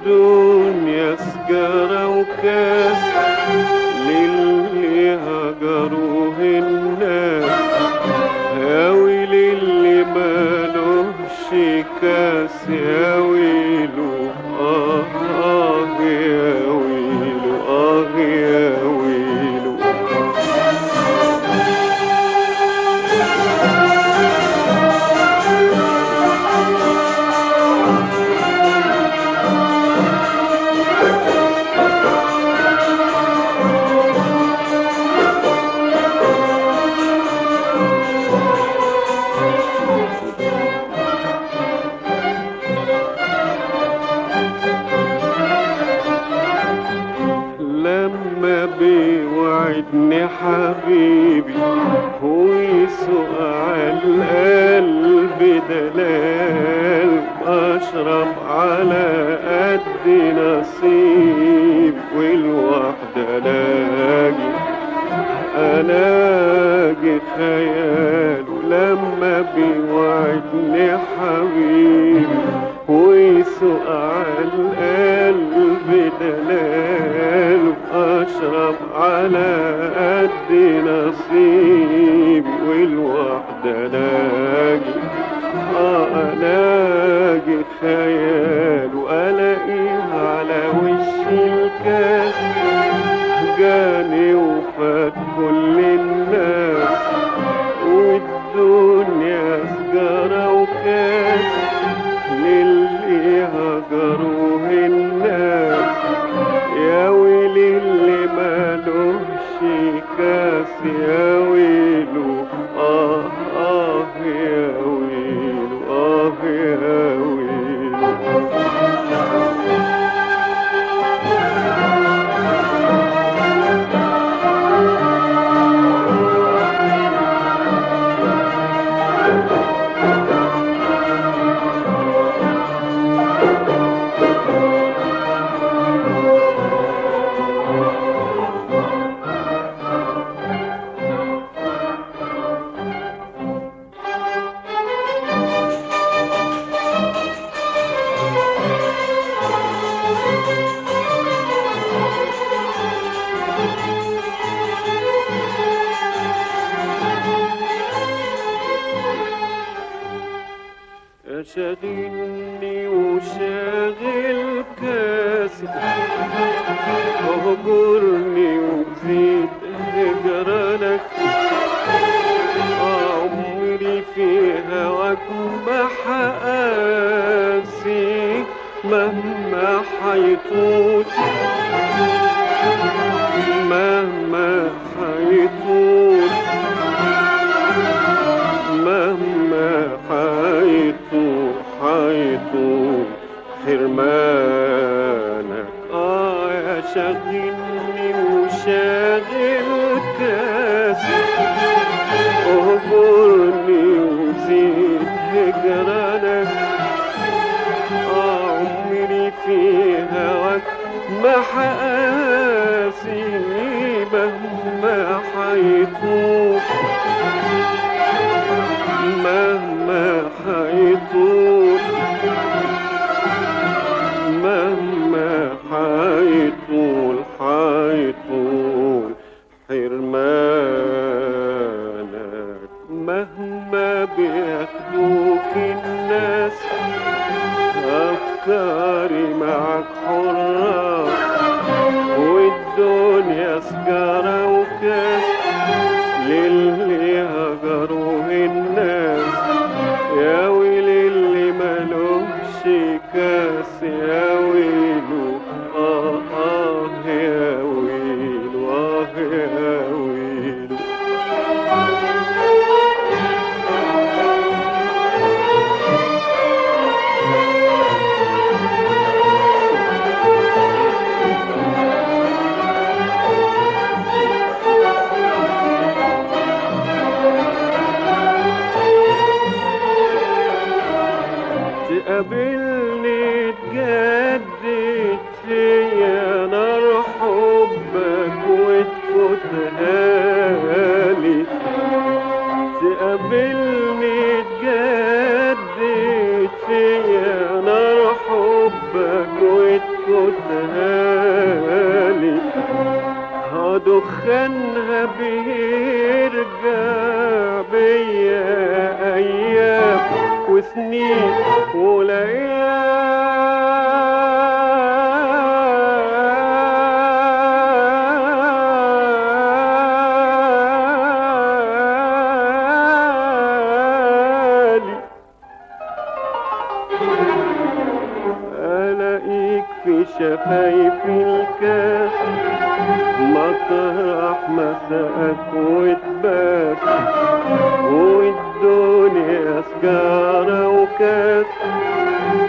والدنيا سجارة وكاس للي هجروه الناس يا ويل اللي مالوش كاس يا ويلو آه آه يا ويلو آه يا ويلو لما بيوعدني حبيبي ويسوق على القلب دلال اشرب على قد نصيب والوحدة لاجي الاقي خياله لما بيوعدني حبيبي ويسوق على القلب دلال اشرب على قد نصيبي والوحدة لاجي اه الاقي خيال والاقيه على وش الكاس جاني وفات كل الناس والدنيا سجارة وكاس للي هجروه الناس يا ويلي اللي مالوش كاس يا ويلو آه آه يا ويلو آه يا ويلو شاغلني وشاغل كاسي اهجرني وزيد هجرانك عمري في هواك ما حقاسي مهما حيطول مهما حيطول مهما حيطول حيطول حرمانك اه يا شاغلني وشاغل كاسي اهجرني وزيد هجرانك آه عمري في هواك ما حقاسي مهما حيطول مهما حيطول مهما حيطول حيطول حرمانك مهما بياخدوك الناس أفكاري معك حرة والدنيا سجارة وكاس للي هجروه الناس يا ويل اللي ملوش كاس يا ويلو آه آه يا ويلو آه يا ويلو تقابلني تجدد فيا نار حبك وتفوتها لي تقابلني تجدد فيا نار حبك وتفوتها ودخانها بيرجع بيا ايام وسنين وليالي ألاقيك في شفايف الكاس مطرح مساءك وتبات والدنيا سجارة وكاس